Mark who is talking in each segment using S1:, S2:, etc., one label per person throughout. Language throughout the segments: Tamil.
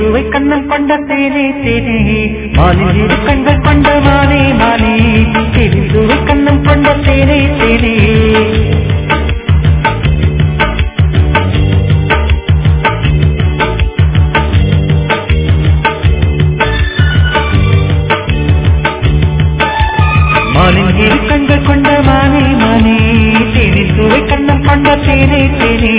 S1: சுவை கண்ணம் கொண்ட தேனே தேனே மாலில் இரு கண்கள் கொண்ட மானே மானே தேனி சுவை கண்ணம் கொண்ட தேனே தேனே மாலின் இரு கண்கள் கொண்ட மானே மானே தேனி சுவை கண்ணம் கொண்ட தேனே தேனே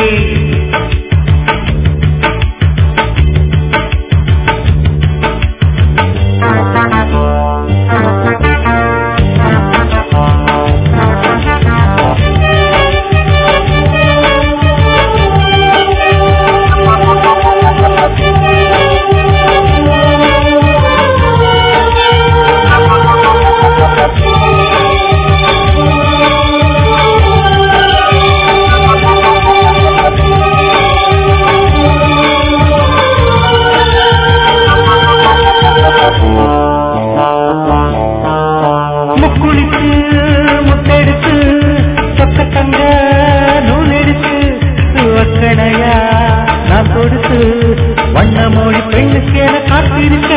S1: முக்குளித்து முத்தெடுத்து சொக்க தங்க நூல் எடுத்து வக்கணையா நான் கொடுத்து வண்ண மொழி பெண்ணுக்கு என காத்திருக்க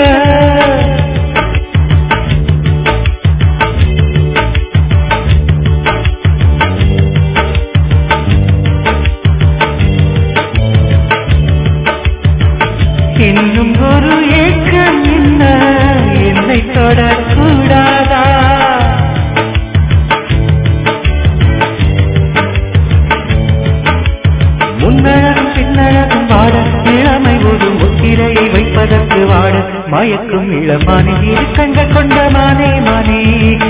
S1: இன்னும் ஒரு ஏக்கம் என்ன என்னை தொடக்கூடாதா முன்னழகும் பின்னழகும் வாட இளமை ஒரு முத்திரையை வைப்பதற்கு வாட மயக்கும் இளமானே இரு கண்கள் கொண்ட மானே மானே